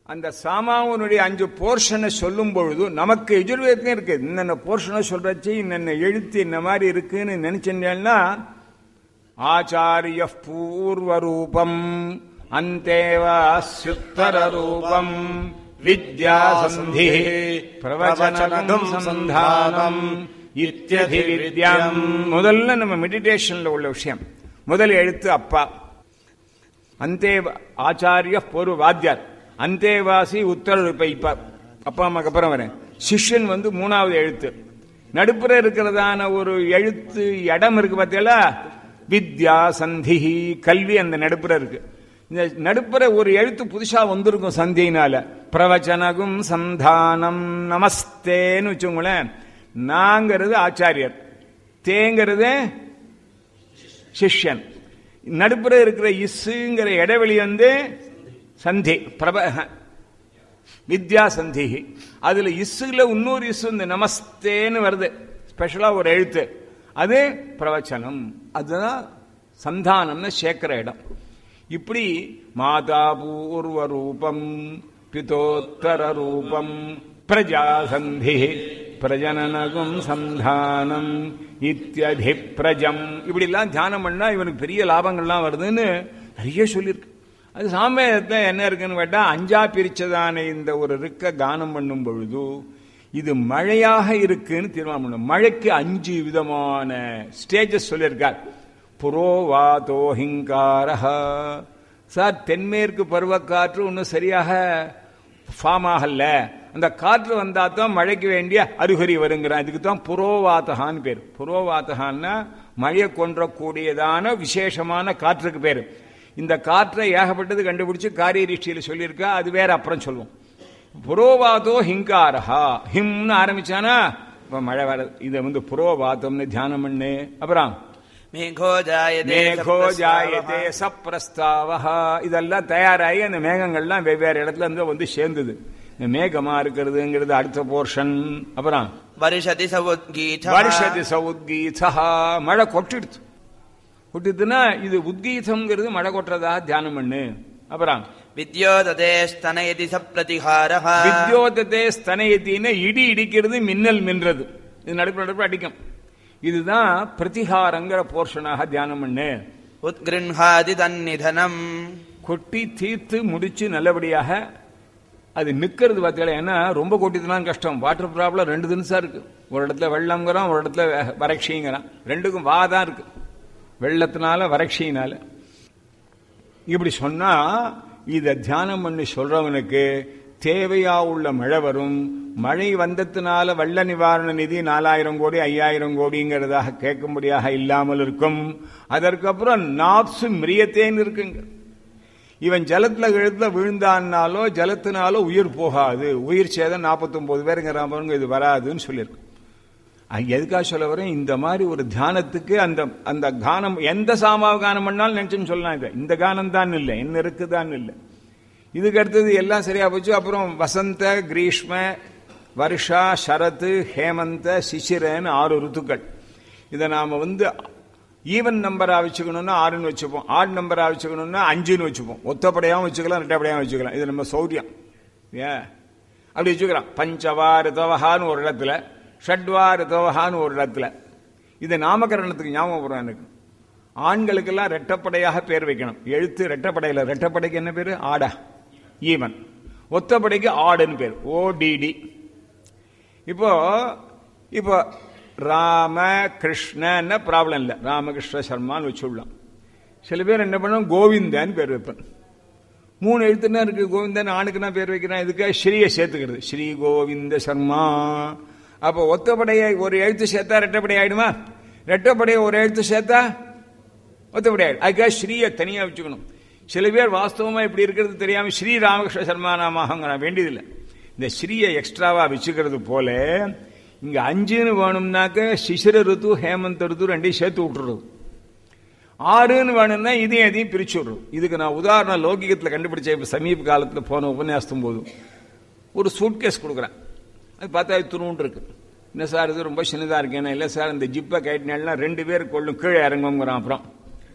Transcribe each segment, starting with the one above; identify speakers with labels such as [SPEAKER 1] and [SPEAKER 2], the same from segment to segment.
[SPEAKER 1] அந்த சாமாவனுடைய அஞ்சு போர்ஷனை சொல்லும் பொழுது நமக்கு எஜுர்வேதத்தையும் இருக்கு இன்னென்ன போர்ஷனை சொல்றச்சு இன்னென்ன எழுத்து இந்த மாதிரி இருக்குன்னு நினைச்சேன்னா ஆச்சாரிய பூர்வரூபம் அந்தேவாஸ்யுத்தர ரூபம் வித்யாசந்தி பிரவச்சனகம் சந்தானம் இத்தியதி வித்யாம் முதல்ல நம்ம மெடிடேஷன்ல உள்ள விஷயம் முதல் எழுத்து அப்பா அந்தே ஆச்சாரிய பூர்வ வாத்தியார் அந்தேவாசி உத்தர இப்ப இப்ப அப்பா அம்மாக்கு அப்புறம் வரேன் சிஷ்யன் வந்து மூணாவது எழுத்து நடுப்புற இருக்கிறதான ஒரு எழுத்து இடம் இருக்கு பார்த்தீங்களா வித்யா சந்திஹி கல்வி அந்த நடுப்புற இருக்கு இந்த நடுப்புற ஒரு எழுத்து புதுசா வந்திருக்கும் சந்தியினால பிரவச்சனகும் சந்தானம் நமஸ்தேன்னு வச்சுங்களேன் நாங்கிறது ஆச்சாரியர் தேங்கிறது சிஷ்யன் நடுப்புற இருக்கிற இஸ்ஸுங்கிற இடைவெளி வந்து சந்தி பிரப வித்யா சந்தி அதுல இஸ்ஸுல இன்னொரு இஸ்ஸு இந்த நமஸ்தேன்னு வருது ஸ்பெஷலா ஒரு எழுத்து அது பிரவச்சனம் அதுதான் சந்தானம்னு சேர்க்கிற இடம் இப்படி மாதா பூர்வ ரூபம் பிதோத்தர ரூபம் பிரஜாசந்தி பிரஜனனகும் சந்தானம் இத்தியதி பிரஜம் இப்படி எல்லாம் தியானம் பண்ணா இவனுக்கு பெரிய லாபங்கள்லாம் வருதுன்னு நிறைய சொல்லியிருக்கு அது சாமேதத்தில் என்ன இருக்குன்னு கேட்டா அஞ்சா பிரிச்சதான இந்த ஒரு ரிக்க கானம் பண்ணும் பொழுது இது மழையாக இருக்குன்னு தீர்மானம் பண்ணும் மழைக்கு அஞ்சு விதமான ஸ்டேஜஸ் சொல்லியிருக்கார் புரோவாதோ ஹிங்காரஹா சார் தென்மேற்கு பருவக்காற்று இன்னும் சரியாக ஃபார்ம் ஆகல அந்த காற்று வந்தா தான் மழைக்கு வேண்டிய அறிகுறி வருங்கிறான் இதுக்கு தான் புரோவாத்தகான்னு பேர் புரோவாத்தகான்னா மழையை கொன்றக்கூடியதான விசேஷமான காற்றுக்கு பேர் இந்த காற்றை ஏகப்பட்டது கண்டுபிடிச்சு காரிய ரிஷ்டியில் சொல்லியிருக்கா அது வேற அப்புறம் சொல்லுவோம் புரோவாதோ ஹிங்காரஹா ஹிம்னு ஆரம்பிச்சானா இப்ப மழை வர இதை வந்து புரோவாதம்னு தியானம் பண்ணு அப்புறம்
[SPEAKER 2] மேகோ ஜாயதே
[SPEAKER 1] மேகோ ஜாயதே சப்ரஸ்தாவஹா இதெல்லாம் தயாராகி அந்த மேகங்கள்லாம் வெவ்வேறு இடத்துல இருந்து வந்து சேர்ந்தது இந்த மேகமா இருக்கிறதுங்கிறது அடுத்த போர்ஷன் அப்புறம்
[SPEAKER 2] வருஷதி சவுத்கீத
[SPEAKER 1] வருஷதி சவுத்கீதா மழை கொட்டிடுச்சு கொட்டிடுதுன்னா இது உத்கீதம்ங்கிறது மழை கொட்டுறதா தியானம் பண்ணு அப்புறம்
[SPEAKER 2] வித்யோததே ஸ்தனயதி சப்ரதிகாரஹ
[SPEAKER 1] வித்யோதத்தே ஸ்தனயத்தின்னு இடி இடிக்கிறது மின்னல் மின்றது இது நடுப்பு நடுப்பு அடிக்கும் இதுதான் பிரதிகாரங்கிற போர்ஷனாக தியானம் பண்ணு
[SPEAKER 2] உத்கிருஹாதி தன்னிதனம்
[SPEAKER 1] கொட்டி தீர்த்து முடிச்சு நல்லபடியாக அது நிக்கிறது பார்த்தீங்களா ஏன்னா ரொம்ப கொட்டிதுலாம் கஷ்டம் வாட்டர் ப்ராப்ளம் ரெண்டு தினசா இருக்கு ஒரு இடத்துல வெள்ளம்ங்கிறான் ஒரு இடத்துல வறட்சிங்கிறான் ரெண்டுக்கும் வா தான் இருக்கு வெள்ளத்தினால வறட்சியினால இப்படி சொன்னா இத தியானம் பண்ணி சொல்றவனுக்கு தேவையா உள்ள மழை வரும் மழை வந்ததுனால வெள்ள நிவாரண நிதி நாலாயிரம் கோடி ஐயாயிரம் கோடிங்கிறதாக கேட்கும்படியாக இல்லாமல் இருக்கும் அதற்கப்புறம் நாப்சு மிரியத்தேன்னு இருக்குங்க இவன் ஜலத்துல கழுத்துல விழுந்தான்னாலோ ஜலத்தினாலோ உயிர் போகாது உயிர் சேதம் நாற்பத்தொன்பது பேருங்கிற பாருங்க இது வராதுன்னு சொல்லியிருக்கு அங்க எதுக்காக சொல்ல வரேன் இந்த மாதிரி ஒரு தியானத்துக்கு அந்த அந்த கானம் எந்த சாமாவ கானம் பண்ணாலும் நினைச்சுன்னு சொல்லலாம் இதை இந்த கானம் தான் இல்லை என்ன இருக்குதான் இல்லை இதுக்கு அடுத்தது எல்லாம் சரியா போச்சு அப்புறம் வசந்த கிரீஷ்ம வருஷா சரத்து ஹேமந்த சிசிரன்னு ஆறு ருத்துக்கள் இதை நாம வந்து ஈவன் நம்பரா வச்சுக்கணும்னா ஆறுன்னு வச்சுப்போம் ஆட் நம்பரா வச்சுக்கணும்னா அஞ்சுன்னு வச்சுப்போம் ஒத்தப்படையாவும் வச்சுக்கலாம் ரெட்டப்படையாவும் வச்சுக்கலாம் இது நம்ம சௌரியம் ஏன் அப்படி வச்சுக்கலாம் பஞ்சவா ரிதவஹான்னு ஒரு இடத்துல ஷட்வா ரிதவஹான்னு ஒரு இடத்துல இது நாமகரணத்துக்கு ஞாபகம் வரும் எனக்கு ஆண்களுக்கெல்லாம் ரெட்டப்படையாக பேர் வைக்கணும் எழுத்து ரெட்டப்படையில் ரெட்டப்படைக்கு என்ன பேரு ஆடா ஈவன் ஒத்தப்படைக்கு ஆடுன்னு பேர் ஓடிடி இப்போ இப்போ ராம கிருஷ்ணன்னு ப்ராப்ளம் இல்லை ராமகிருஷ்ண சர்மான்னு வச்சுடலாம் சில பேர் என்ன பண்ணுவோம் கோவிந்தன் பேர் வைப்பேன் மூணு எழுத்துனா இருக்கு கோவிந்தன் ஆணுக்குன்னா பேர் வைக்கிறான் இதுக்காக ஸ்ரீயை சேர்த்துக்கிறது ஸ்ரீ கோவிந்த சர்மா அப்போ ஒத்தப்படையை ஒரு எழுத்து சேர்த்தா ரெட்டப்படை ஆயிடுமா ரெட்டப்படையை ஒரு எழுத்து சேர்த்தா ஒத்தப்படை ஆயிடும் அதுக்காக ஸ்ரீயை தனியா வச்சுக்கணும் சில பேர் வாஸ்தவமா இப்படி இருக்கிறது தெரியாம ஸ்ரீ ராமகிருஷ்ண சர்மா நாமங்க வேண்டியதில்லை இந்த ஸ்ரீயை எக்ஸ்ட்ராவா வச்சுக்கிறது போல இங்க அஞ்சுன்னு வேணும்னாக்க சிசிர ருத்து ஹேமந்த ருத்து ரெண்டையும் சேர்த்து விட்டுறது ஆறுன்னு வேணும்னா இதையும் எதையும் பிரிச்சு விடுறோம் இதுக்கு நான் உதாரணம் லௌகிகத்தில் கண்டுபிடிச்ச இப்ப சமீப காலத்தில் போன உபன்யாசத்தும் போது ஒரு சூட்கேஸ் கொடுக்குறேன் அது பார்த்தா இது துணுன்னு இருக்கு என்ன சார் இது ரொம்ப சின்னதாக இருக்கேன் இல்லை சார் இந்த ஜிப்பை கைட்டினா ரெண்டு பேர் கொள்ளும் கீழே இறங்குங்கிறான் அப்புறம்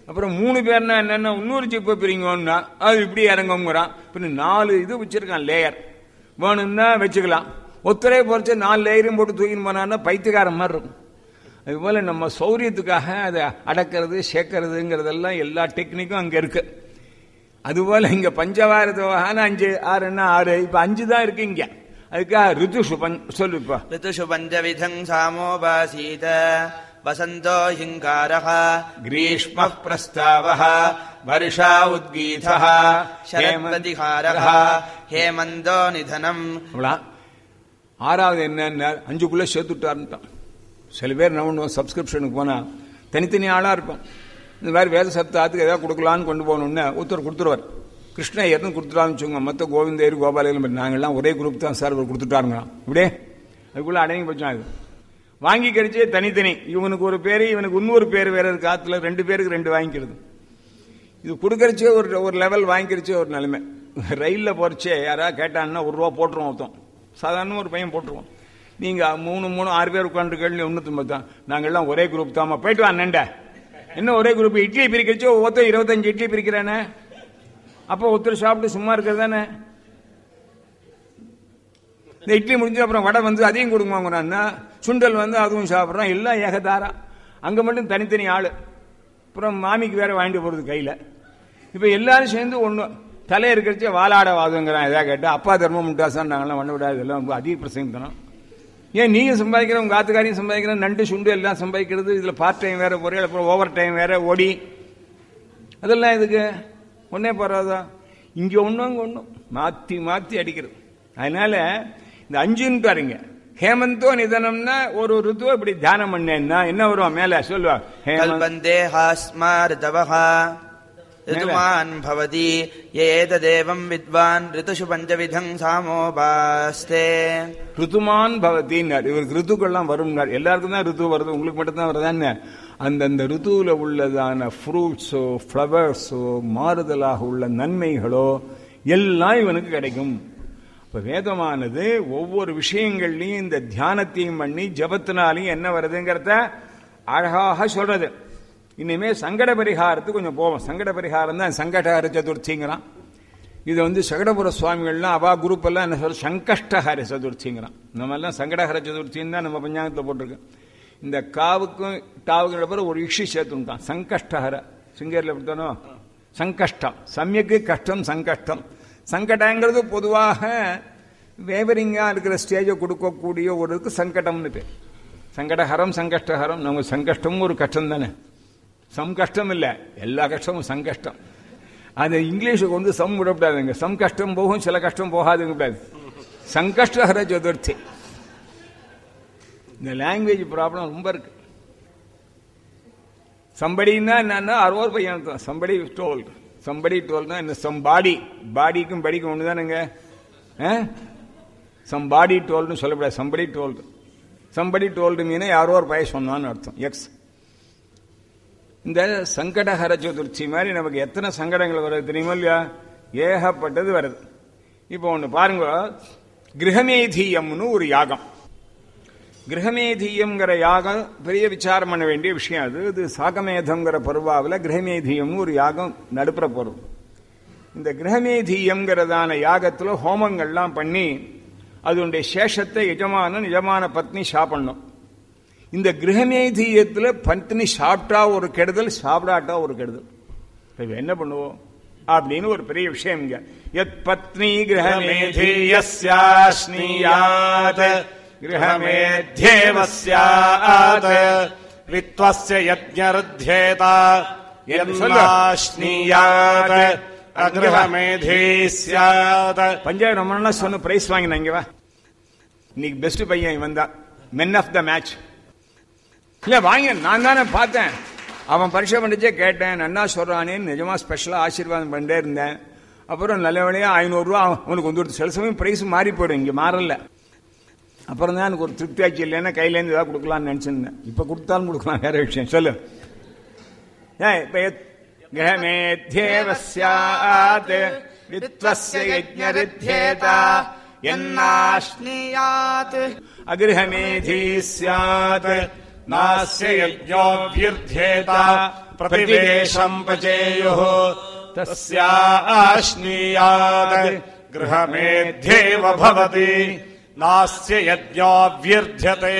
[SPEAKER 1] அப்புறம் மூணு பேர்னா என்னன்னா இன்னொரு சிப்பை பிரிங்கோன்னா அது இப்படி இறங்குங்கிறான் பின்ன நாலு இது வச்சிருக்கான் லேயர் வேணும்னா வச்சுக்கலாம் ஒத்தரே பொறிச்சு நாலு லேயரையும் போட்டு தூக்கின்னு போனான்னா பைத்தியக்காரன் மாதிரி இருக்கும் அதுபோல நம்ம சௌரியத்துக்காக அதை அடக்கிறது சேர்க்கறதுங்கிறதெல்லாம் எல்லா டெக்னிக்கும் அங்க இருக்கு அதுபோல இங்க பஞ்சவாரத்தவகான அஞ்சு ஆறுன்னா ஆறு இப்ப அஞ்சு தான் இருக்கு இங்க அதுக்காக ரிதுஷு பஞ் சொல்லு இப்போ
[SPEAKER 2] ऋतुषु पञ्चविधम् सामोपासीत वसन्तो हिङ्कारः
[SPEAKER 1] ग्रीष्मः प्रस्तावः वर्षा उद्गीतः
[SPEAKER 2] शरत्प्रतिहारः हेमन्तो निधनम्
[SPEAKER 1] அவ்வளோ ஆறாவது என்னன்னா அஞ்சுக்குள்ள சேர்த்துட்டாருன்ட்டான் சில பேர் என்ன பண்ணுவோம் சப்ஸ்கிரிப்ஷனுக்கு போனா தனித்தனி ஆளா இருப்போம் இந்த மாதிரி வேத சப்தாத்துக்கு ஏதாவது கொடுக்கலான்னு கொண்டு போகணும்னு ஒருத்தர் கொடுத்துருவார் கிருஷ்ணயர்னு கொடுத்துட்டான்னு வச்சுக்கோங்க மற்ற கோவிந்தேரி கோபாலயம் நாங்கள்லாம் ஒரே குரூப் தான் சார் இவர் கொடுத்துட்டாருங்களாம் இப்படியே அதுக்குள்ள அடங்கி போச்சோம் அது வாங்கி கழிச்சே தனித்தனி இவனுக்கு ஒரு பேரு இவனுக்கு இன்னொரு பேர் வேற இருக்கு ஆத்துல ரெண்டு பேருக்கு ரெண்டு வாங்கிக்கிறது இது கொடுக்கறச்சே ஒரு ஒரு லெவல் வாங்கிக்கிறச்சே ஒரு நிலைமை ரயில்ல போறச்சே யாராவது கேட்டான்னா ஒரு ரூபா போட்டுருவோம் ஒருத்தன் சாதாரண ஒரு பையன் போட்டுருவோம் நீங்க மூணு மூணு ஆறு பேர் உட்காந்து கேள்வி ஒன்று தான் நாங்கெல்லாம் ஒரே குரூப் தாமா போயிட்டு வா நண்ட என்ன ஒரே குரூப் இட்லி பிரிக்கிறச்சோ ஒருத்தர் இருபத்தஞ்சு இட்லி பிரிக்கிறானே அப்போ ஒருத்தர் சாப்பிட்டு சும்மா இருக்கிறது தானே இந்த இட்லி முடிஞ்சு அப்புறம் வடை வந்து அதையும் கொடுங்கவாங்கிறான்னா சுண்டல் வந்து அதுவும் சாப்பிட்றோம் எல்லாம் ஏகதாரா அங்க மட்டும் தனித்தனி ஆளு அப்புறம் மாமிக்கு வேற வாங்கிட்டு போறது கையில இப்ப எல்லாரும் சேர்ந்து ஒண்ணு தலை இருக்கிறச்சே வாலாட வாதங்கிறான் எதா கேட்டா அப்பா தர்மம் முட்டாசான் நாங்கெல்லாம் பண்ண விடாது இதெல்லாம் ரொம்ப அதிக பிரசங்கத்தனம் ஏன் நீங்க சம்பாதிக்கிற உங்க ஆத்துக்காரையும் சம்பாதிக்கிற நண்டு சுண்டு எல்லாம் சம்பாதிக்கிறது இதுல பார்ட் டைம் வேற போறீங்க அப்புறம் ஓவர் டைம் வேற ஓடி அதெல்லாம் இதுக்கு ஒன்னே போறாதா இங்க ஒண்ணும் அங்க ஒண்ணும் மாத்தி மாத்தி அடிக்கிறது அதனால இந்த அஞ்சுன்னு பாருங்க ஹேமந்தோ நிதனம்னா ஒரு ருத்துவ இப்படி தியானம் பண்ணேன்னா என்ன வரும் மேல சொல்லுவா ஹேமந்த்
[SPEAKER 2] कल्पन्ते हास्मा ऋतवः ऋतुमान् भवति ये एतदेवम् विद्वान् ऋतुषु पञ्चविधम् सामोपास्ते
[SPEAKER 1] ருத்துமான் பவத்தின்னார் இவருக்கு ருத்துக்கள்லாம் வரும்னார் எல்லாருக்கும் தான் ருத்து வருது உங்களுக்கு மட்டும் தான் வருதான்னு அந்தந்த ருத்துவில் உள்ளதான ஃப்ரூட்ஸோ ஃப்ளவர்ஸோ மாறுதலாக உள்ள நன்மைகளோ எல்லாம் இவனுக்கு கிடைக்கும் இப்ப வேதமானது ஒவ்வொரு விஷயங்கள்லையும் இந்த தியானத்தையும் பண்ணி ஜபத்தினாலையும் என்ன வருதுங்கிறத அழகாக சொல்றது இனிமே சங்கட பரிகாரத்துக்கு கொஞ்சம் போவோம் சங்கட பரிகாரம் தான் சங்கடஹர சதுர்த்திங்கிறான் இது வந்து சகடபுர சுவாமிகள்லாம் அவா குரூப் எல்லாம் என்ன சொல்ற சங்கஷ்டஹர சதுர்த்திங்கிறான் நம்ம எல்லாம் சங்கடஹர சதுர்த்தின்னு தான் நம்ம பஞ்சாங்கத்தில் போட்டிருக்கோம் இந்த காவுக்கும் டாவுக்கு பிறகு ஒரு இஷி சேர்த்துட்டான் சங்கஷ்டஹர சிங்கரில் எப்படித்தானோ சங்கஷ்டம் சமயக்கு கஷ்டம் சங்கஷ்டம் சங்கடங்கிறது பொதுவாக வேவரிங்கா இருக்கிற ஸ்டேஜை கொடுக்கக்கூடிய ஒரு இதுக்கு சங்கடம்னு பேர் சங்கடஹரம் சங்கஷ்டஹரம் நம்ம சங்கஷ்டமும் ஒரு கஷ்டம் தானே சம் கஷ்டம் இல்லை எல்லா கஷ்டமும் சங்கஷ்டம் அது இங்கிலீஷுக்கு வந்து சம் விடக்கூடாதுங்க சம் கஷ்டம் போகும் சில கஷ்டம் போகாதுங்க கூடாது சங்கஷ்டஹர சதுர்த்தி இந்த லாங்குவேஜ் ப்ராப்ளம் ரொம்ப இருக்கு சம்படின்னா என்னன்னா அறுபது பையன் தான் சம்படி டோல் சம்படி டோல் தான் இந்த சம் பாடி பாடிக்கும் படிக்கும் ஒன்று தானுங்க சம் பாடி டோல்னு சொல்லக்கூடாது சம்படி டோல்டு சம்படி டோல்டு மீன யாரோ ஒரு பையன் சொன்னான்னு அர்த்தம் எக்ஸ் இந்த சங்கடஹர சதுர்த்தி மாதிரி நமக்கு எத்தனை சங்கடங்கள் வருது தெரியுமா இல்லையா ஏகப்பட்டது வருது இப்போ ஒன்று பாருங்க கிரகமேதீயம்னு ஒரு யாகம் கிரகமேதீயம்ங்கிற யாகம் பெரிய விசாரம் பண்ண வேண்டிய விஷயம் அது இது சாகமேதம்ங்கிற பருவாவில் கிரகமேதீயம்னு ஒரு யாகம் நடுப்புற போறது இந்த கிரகமேதீயம்ங்கிறதான யாகத்தில் ஹோமங்கள்லாம் பண்ணி அதனுடைய சேஷத்தை எஜமான நிஜமான பத்னி சாப்பிடணும் இந்த கிரகமேதீயத்தில் பத்னி சாப்பிட்டா ஒரு கெடுதல் சாப்பிடாட்டா ஒரு கெடுதல் இப்ப என்ன பண்ணுவோம் அப்படின்னு ஒரு பெரிய விஷயம் இங்க எத் பத்னி கிரகமேதீயஸ்யாஸ்னியாத்
[SPEAKER 3] गृहमेध्येव स्यात् वित्वस्य यज्ञरुध्येत यन्नाश्नीयात् अगृहमेधी स्यात्
[SPEAKER 1] பஞ்சாயத்து ரொம்ப நாளா சொன்ன பிரைஸ் வாங்கினா இங்க வா இன்னைக்கு பெஸ்ட் பையன் இவன் தான் மென் ஆஃப் த மேட்ச் இல்ல வாங்க நான் தானே பார்த்தேன் அவன் பரிசை பண்ணிச்சே கேட்டேன் நன்னா சொல்றானேன்னு நிஜமா ஸ்பெஷலா ஆசீர்வாதம் பண்ணிட்டே இருந்தேன் அப்புறம் நல்ல வேலையா ஐநூறு ரூபா அவனுக்கு வந்து சில சமயம் பிரைஸ் மாறி போயிடும் இங்க மாறல அப்புறம் தான் எனக்கு ஒரு திருப்தி ஆச்சு இல்லைன்னா கையிலேருந்து ஏதாவது கொடுக்கலாம்னு நினைச்சிருந்தேன் இப்ப கொடுத்தாலும் கொடுக்கலாம் வேற விஷயம் சொல்லு ஏய், இப்ப எத்- கிரகமேத்யேவஸ்யாத் வித்வஸ்ய யஜ்ஞரித்யேதா என்னாஷ்
[SPEAKER 2] यन्नाश्नीयात्
[SPEAKER 1] அகிருஹமேதி ஸ்யாத்
[SPEAKER 3] नास्य यज्ञोऽभ्युध्येत प्रतिवेशम् पचेयुः तस्याश्नीयात् गृहमेध्येव भवति नास्य यज्ञोऽभ्युध्यते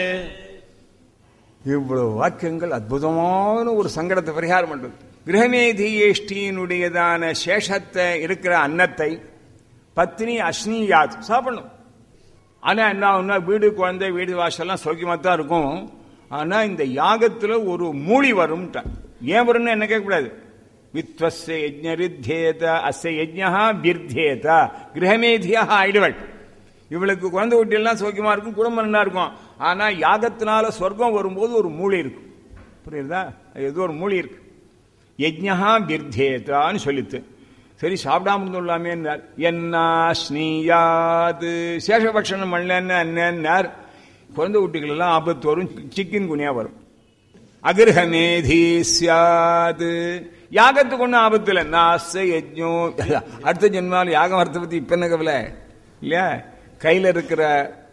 [SPEAKER 1] இவ்வளவு வாக்கியங்கள் அற்புதமான ஒரு சங்கடத்தை பரிகாரம் பண்றது கிரகமேதியேஷ்டியினுடையதான சேஷத்தை இருக்கிற அன்னத்தை பத்னி அஸ்னியாத் சாப்பிடணும் ஆனா என்ன ஆகும்னா வீடு குழந்தை வீடு வாசல்லாம் சௌக்கியமா தான் இருக்கும் ஆனா இந்த யாகத்துல ஒரு மூலி வரும் ஏன் வரும்னு என்ன கேட்கக்கூடாது வித்வஸ்ய யஜ்ஞரித்யேத அஸ்ய யஜ்ஞா விர்த்தேத கிரகமேதியா ஆயிடுவள் இவளுக்கு குழந்தை குட்டியெல்லாம் சௌக்கியமா இருக்கும் குடும்பம் நல்லா இருக்கும் ஆனா யாகத்தினால சொர்க்கம் வரும்போது ஒரு மூலி இருக்கும் புரியுதா ஏதோ ஒரு மூலி இருக்கு யஜ்ஞா விர்த்தேதான்னு சொல்லித்து சரி சாப்பிடாம இருந்துள்ளாமே என்ன ஸ்னீயாது சேஷபக்ஷணம் பண்ணலன்னு என்னன்னார் குழந்தை குட்டிகள் எல்லாம் ஆபத்து வரும் சிக்கன் குனியா வரும் அகிரகமேதி சியாது யாகத்துக்கு ஒன்றும் ஆபத்து இல்லை நாச யஜ்ஞோ அடுத்த ஜென்மாவில் யாகம் வரத்தை பத்தி இப்ப என்ன கவலை இல்லையா கையில இருக்கிற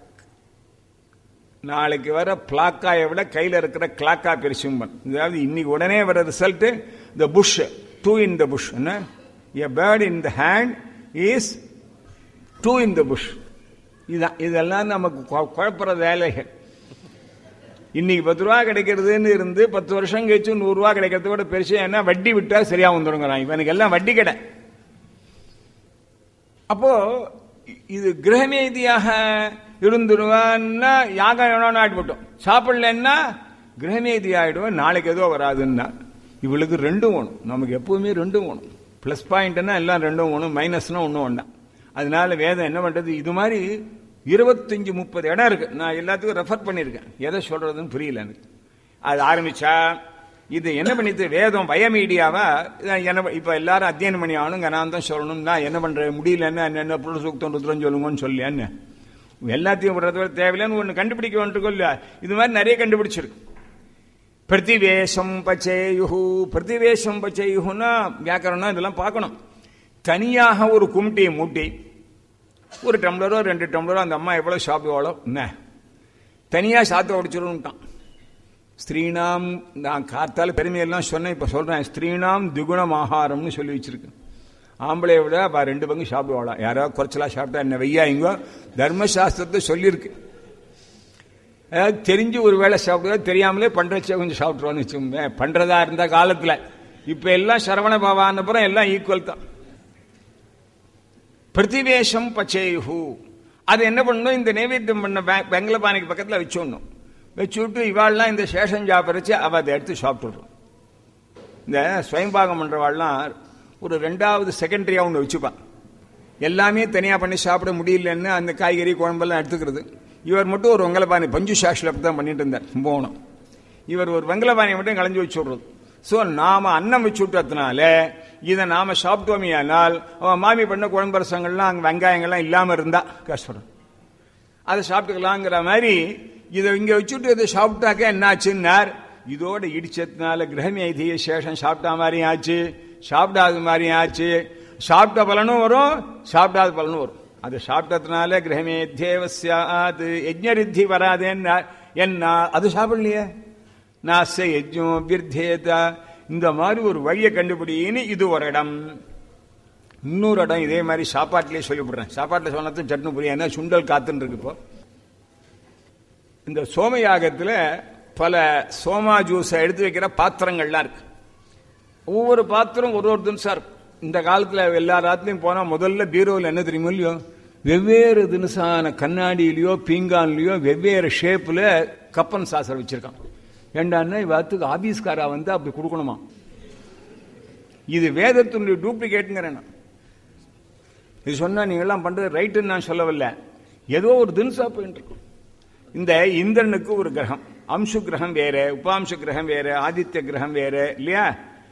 [SPEAKER 1] நாளைக்கு வர பிளாக்காயை விட கையில இருக்கிற கிளாக்கா பெருசும்பன் அதாவது இன்னைக்கு உடனே வர result the bush two in the bush என்ன a bird in the hand is two in the bush இதுதான் இதெல்லாம் நமக்கு கொ- குழப்புற வேலைகள் இன்னைக்கு பத்து ரூபா கிடைக்கிறதுன்னு இருந்து பத்து வருஷம் கழிச்சு நூறு ரூபா கிடைக்கிறத விட பெருசு என்ன வட்டி விட்டா சரியா வந்துடுங்கிறான் இவனுக்கு எல்லாம் வட்டி கடை அப்போ இது கிரகமேதியாக இருந்துருவான்னா யாகம் வேணும்னு ஆட்பட்டோம் சாப்பிடலன்னா கிரகமேதி ஆயிடுவோம் நாளைக்கு ஏதோ வராதுன்னா இவளுக்கு ரெண்டும் வேணும் நமக்கு எப்பவுமே ரெண்டும் வேணும் பிளஸ் பாயிண்ட்னா எல்லாம் ரெண்டும் வேணும் மைனஸ்னா ஒன்றும் வேண்டாம் அதனால வேதம் என்ன பண்றது இது மாதிரி இருபத்தஞ்சு முப்பது இடம் இருக்கு நான் எல்லாத்துக்கும் ரெஃபர் பண்ணியிருக்கேன் எதை சொல்றதுன்னு புரியல எனக்கு அது ஆரம்பிச்சா இது என்ன பண்ணிது வேதம் பயமீடியாவா என்ன இப்ப எல்லாரும் அத்தியனம் பண்ணி ஆகணுங்க நான் தான் சொல்லணும் நான் என்ன பண்றேன் முடியலன்னு என்ன புருஷ சூக்தம் ருத்ரம் சொல்லுங்கன்னு சொல்லி என்ன எல்லாத்தையும் விடுறத விட தேவையில்லைன்னு ஒன்று கண்டுபிடிக்க வந்துருக்கோம் இல்லையா இது மாதிரி நிறைய கண்டுபிடிச்சிருக்கு பிரதிவேஷம் பச்சேயுஹு பிரதிவேஷம் பச்சேயுஹுன்னா வியாக்கரணம் இதெல்லாம் பார்க்கணும் தனியாக ஒரு கும்ட்டியை மூட்டி ஒரு டம்ளரோ ரெண்டு டம்ளரோ அந்த அம்மா எவ்வளவு சாப்பிடுவாளோ என்ன தனியா சாத்த உடைச்சிருந்தான் ஸ்திரீனாம் நான் காத்தால பெருமையெல்லாம் சொன்னேன் இப்ப சொல்றேன் ஸ்திரீனாம் திகுணம் ஆகாரம்னு சொல்லி வச்சிருக்கு ஆம்பளைய விட அவ ரெண்டு பங்கு சாப்பிடுவாளாம் யாராவது குறைச்சலா சாப்பிட்டா என்ன வெய்யாங்க தர்மசாஸ்திரத்தை சொல்லியிருக்கு அதாவது தெரிஞ்சு ஒரு வேளை சாப்பிடுவா தெரியாமலே பண்றச்சே கொஞ்சம் சாப்பிட்டுருவான்னு வச்சுக்கோங்க பண்றதா இருந்த காலத்துல இப்ப எல்லாம் சரவண பவான் அப்புறம் எல்லாம் ஈக்குவல் தான் பிரதிவேஷம் பச்சேயுஹு அது என்ன பண்ணணும் இந்த நைவேத்தியம் பண்ண பெங்கலபானைக்கு பக்கத்தில் வச்சுடணும் வச்சுவிட்டு இவாள்லாம் இந்த சேஷம் சாப்பிட்றச்சு அவ அதை எடுத்து சாப்பிட்டுடுறோம் இந்த ஸ்வயம்பாகம் பண்றவாள்லாம் ஒரு ரெண்டாவது செகண்டரியா ஒன்று வச்சுப்பான் எல்லாமே தனியா பண்ணி சாப்பிட முடியலன்னு அந்த காய்கறி குழம்பெல்லாம் எடுத்துக்கிறது இவர் மட்டும் ஒரு வெங்கலபானை பஞ்சு சாஷில் தான் பண்ணிட்டு இருந்தார் கும்பகோணம் இவர் ஒரு வெங்கலபானையை மட்டும் களைஞ்சு வச்சு விடுறது ஸோ நாம அன்னம் வச்சு விட்டதுனால இதை நாம சாப்பிட்டோமையானால் அவன் மாமி பண்ண குழம்பு ரசங்கள்லாம் அங்கே வெங்காயங்கள்லாம் இல்லாம இருந்தா கஷ்டம் அதை சாப்பிட்டுக்கலாங்கிற மாதிரி இதை இங்க வச்சுட்டு இதை சாப்பிட்டாக்க என்ன ஆச்சுன்னார் இதோட இடிச்சதுனால கிரகமேதிய சேஷம் சாப்பிட்டா மாதிரியும் ஆச்சு சாப்பிடாத மாதிரியும் ஆச்சு சாப்பிட்ட பலனும் வரும் சாப்பிடாத பலனும் வரும் அது சாப்பிட்டதுனால கிரகமேத்தியவசியாது யஜ்ஞரித்தி வராதேன்னா என்ன அது சாப்பிடலையே நாச யஜ்ஞம் விர்தேதா இந்த மாதிரி ஒரு வழியை கண்டுபிடின்னு இது ஒரு இடம் இன்னொரு இடம் இதே மாதிரி சாப்பாட்டிலே சொல்லிவிடுறேன் சாப்பாட்டில் சொன்னது சட்னு புரியும் ஏன்னா சுண்டல் காத்துன்னு இருக்கு இப்போ இந்த சோமயாகத்தில் பல சோமா ஜூஸை எடுத்து வைக்கிற பாத்திரங்கள்லாம் இருக்கு ஒவ்வொரு பாத்திரம் ஒரு ஒரு தினசா இருக்கும் இந்த காலத்துல எல்லா ராத்திலையும் போனா முதல்ல பீரோவில் என்ன தெரியுமோ இல்லையோ வெவ்வேறு தினசான கண்ணாடியிலயோ பீங்கான்லயோ வெவ்வேறு ஷேப்ல கப்பன் சாசர் வச்சிருக்கான் ஏண்டான்னா இவத்துக்கு ஆபீஸ்காரா வந்து அப்படி கொடுக்கணுமா இது வேதத்தினுடைய டூப்ளிகேட்டுங்கிறேன் நான். இது சொன்னா நீங்க எல்லாம் பண்றது ரைட்டுன்னு நான் சொல்லவில்லை ஏதோ ஒரு தினசா போயிட்டு இருக்கும் இந்த இந்திரனுக்கு ஒரு கிரகம் அம்சு கிரகம் வேற உபாம்சு கிரகம் வேற ஆதித்ய கிரகம் வேற இல்லையா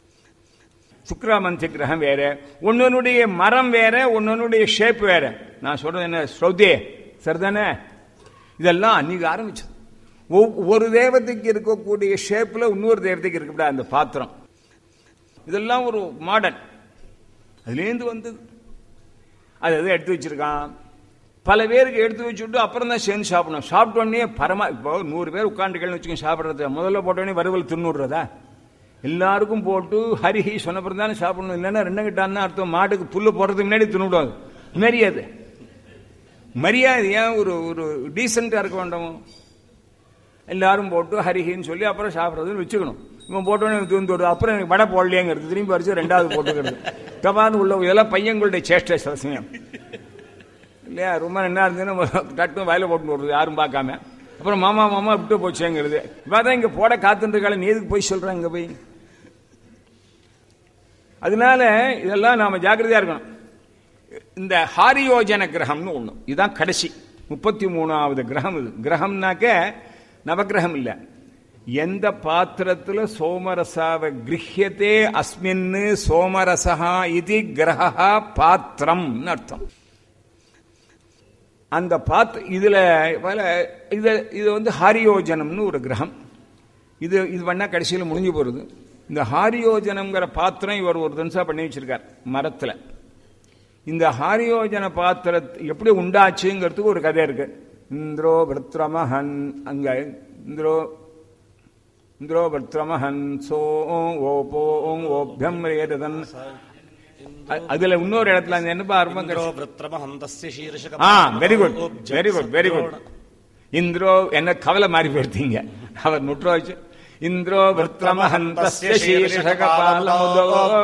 [SPEAKER 1] சுக்ராமந்தி கிரகம் வேற ஒன்னொன்னுடைய மரம் வேற ஒன்னொன்னுடைய ஷேப் வேற நான் சொல்றது என்ன ஸ்ரௌதே சரிதானே இதெல்லாம் அன்னைக்கு ஆரம்பிச்சது ஒவ்- ஒரு தேவதைக்கு இருக்கக்கூடிய ஷேப்ல இன்னொரு தேவதைக்கு இருக்கக்கூடாது அந்த பாத்திரம் இதெல்லாம் ஒரு மாடர்ன் அதுலேருந்து வந்தது அது எதை எடுத்து வச்சிருக்கான் பல பேருக்கு எடுத்து வச்சுட்டு அப்புறம் தான் சேர்ந்து சாப்பிடணும் சாப்பிட்ட உடனே பரமா இப்போ நூறு பேர் உட்காந்துக்கன்னு வச்சுக்கோங்க சாப்பிட்றது முதல்ல போட்ட உடனே வறுவல் தின்னுடுறதா எல்லாருக்கும் போட்டு ஹரிஹி சொன்ன பிறகு தானே சாப்பிடணும் இல்லைன்னா ரெண்டு கிட்டான்னு அர்த்தம் மாட்டுக்கு புல்லு போடுறதுக்கு முன்னாடி தின்னுவிடும் மரியாதை மரியாதை ஏன் ஒரு ஒரு டீசெண்டாக இருக்க வேண்டாமோ எல்லாரும் போட்டு ஹரிஹின்னு சொல்லி அப்புறம் சாப்பிட்றதுன்னு வச்சுக்கணும் இவன் போட்டோன்னே தூந்து வருது அப்புறம் எனக்கு வடை போடலையேங்கிறது திரும்பி வரைச்சு ரெண்டாவது போட்டுக்கிறது கபான்னு உள்ள இதெல்லாம் பையங்களுடைய சேஷ்டை சில சமயம் இல்லையா ரொம்ப என்ன இருந்ததுன்னு டட்டும் வயல போட்டு வருது யாரும் பார்க்காம அப்புறம் மாமா மாமா விட்டு போச்சேங்கிறது இவன் தான் இங்கே போட காத்துருக்காள் நீ எதுக்கு போய் சொல்கிறேன் இங்கே போய் அதனால இதெல்லாம் நாம ஜாக்கிரதையா இருக்கணும் இந்த ஹாரியோஜன கிரகம்னு ஒண்ணு இதுதான் கடைசி முப்பத்தி மூணாவது கிரகம் இது கிரகம்னாக்க நவகிரகம் இல்ல எந்த பாத்திரத்துல சோமரசாவ கிரகியத்தே அஸ்மின்னு சோமரசா இது கிரகா பாத்திரம் அர்த்தம் அந்த பாத் இதுல பல இது இது வந்து ஹாரியோஜனம்னு ஒரு கிரகம் இது இது பண்ணா கடைசியில் முடிஞ்சு போறது இந்த ஹாரியோஜனம்ங்கிற பாத்திரம் இவர் ஒரு தினசா பண்ணி வச்சிருக்கார் மரத்துல இந்த ஹாரியோஜன பாத்திரத்தை எப்படி உண்டாச்சுங்கிறதுக்கு ஒரு கதை இருக்கு இந்திரோ பர்த்ரமஹன் அங்க இந்திரோ இந்திரோ பர்த்ரமஹன் சோ ஓபோ ஓபியம் ரேதன் அதுல இன்னொரு இடத்துல அந்த என்ன பாருமா ஆ very good very good very good இந்திரோ என்ன கவலை மாறி போயிருத்தீங்க அவர் நுட்ரோ வச்சு இந்திரோ விருத்திரமஹந்தஸ்ய சீர்ஷகபாலமுதோ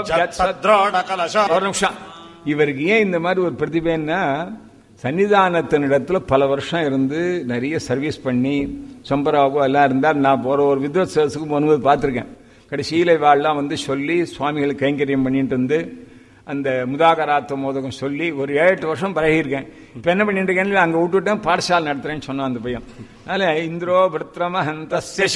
[SPEAKER 1] ஒரு நிமிஷம் இவருக்கு ஏன் இந்த மாதிரி ஒரு பிரதிபைன்னா சன்னிதானத்தினிடத்துல பல வருஷம் இருந்து நிறைய சர்வீஸ் பண்ணி சம்பராவோ எல்லாம் இருந்தால் நான் போற ஒரு வித்வத் சர்வீஸுக்கு போகும்போது பார்த்துருக்கேன் கடைசியில வாழலாம் வந்து சொல்லி சுவாமிகளுக்கு கைங்கரியம் பண்ணிட்டு வந்து அந்த முதாகராத்த மோதகம் சொல்லி ஒரு ஏழு எட்டு வருஷம் பழகியிருக்கேன் இப்ப என்ன பண்ணிட்டு இருக்கேன் அங்க விட்டுட்டேன் பாடசாலை நடத்துறேன்னு சொன்னான் அந்த பையன் அதனால இந்திரோ விருத்திரமஹந்தஸ்ய